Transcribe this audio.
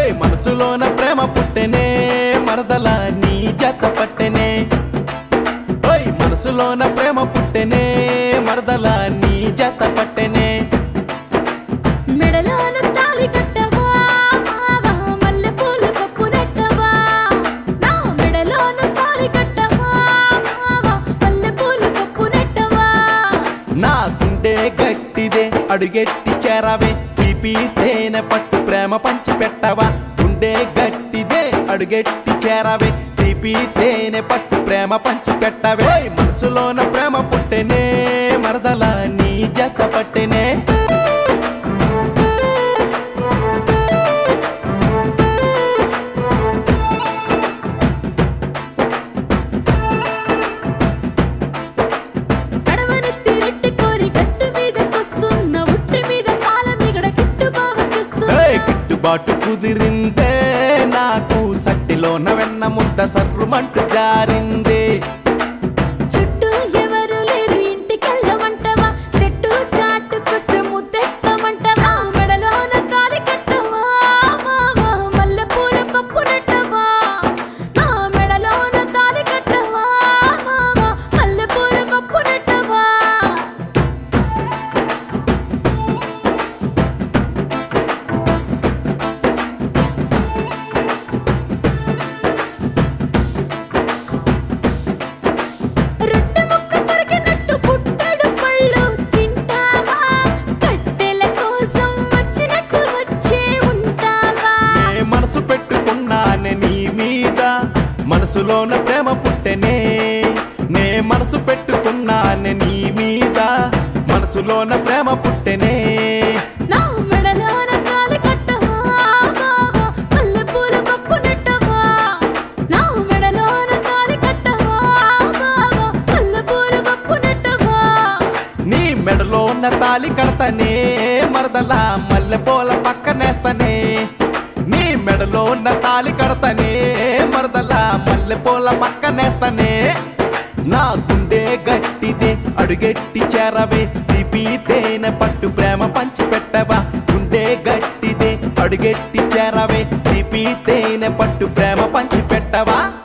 ఓయ్ మనసులోన ప్రేమ పుట్టెనే మరదల నీ జత పట్టెనే ఓయ్ మనసులోన ప్రేమ పుట్టెనే మరదల నీ జత పట్టెనే మెడలోన తాళి కట్టవా మావా మల్లెపూలు కప్పు నెట్టవా నా మెడలోన తాళి కట్టవా మావా మల్లెపూలు కప్పు నెట్టవా నా గుండె గట్టిదే అడుగెట్టి చేరావే తీపి తేనె పట్టు ప్రేమ పంచి పెట్టవా గుండె గట్టిదే అడుగెట్టి చేరావే తీపి తేనె పట్టు ప్రేమ పంచి పెట్టవే ఓయ్ మనసులోన ప్రేమ పుట్టెనే మరదల నీ జత పట్టెనే అడవనెత్తి రెట్టుకొని గట్టు మీద కొస్తున్న ఉట్టి మీద పాల మిగడ కిట్టు బావ చూస్తున్నా ఏయ్, గిట్టుబాటు కుదిరిందే నాకు సట్టిలోన వెన్న ముద్ద సర్రుమంటూ జారిందే చుట్టూ ఎవరు లేరు ఇంటికెళ్ళమంటవా చెట్టు చాటుకొస్తే ముద్దెట్టమంటవా మెడలోన తాళి కట్టవా మావా మల్లెపూల కప్పు నెట్టవా నా మెడలోన తాళి కట్టవా మావా మల్లెపూల కప్పు నెట్టవా రొట్టె ముక్క కొరికినట్టు పుట్టడు పళ్ళు తింటావా కట్టెల కోసం వచ్చినట్టు వచ్చే ఉంటావా నే మనసు పెట్టుకున్నానే నీ మీద మనసులోన ప్రేమ పుట్టెనే నే మనసు పెట్టుకున్నానే నీ మీద మనసులోన ప్రేమ పుట్టెనే నా మెడలోన తాళి కట్టవా బావా మల్లెపూల కప్పు నెట్టవా నా మెడలోన తాళి కట్టవా బావా మల్లెపూల కప్పు నెట్టవా నీ మెడలో ఉన్న తాలి కడతనే మరదల మల్లెపూల పక్కనేస్తనే నీ మెడలో ఉన్న తాలి కడతనే మరదల మల్లెపూల పక్కనేస్తనే నా గుండె గట్టిదే అడుగెట్టి చేరవే తీపి తేనె పట్టు ప్రేమ పంచి పెట్టవా గుండె గట్టిదే అడుగెట్టి చేరవే తీపి తేనె పట్టు ప్రేమ పంచి పెట్టవా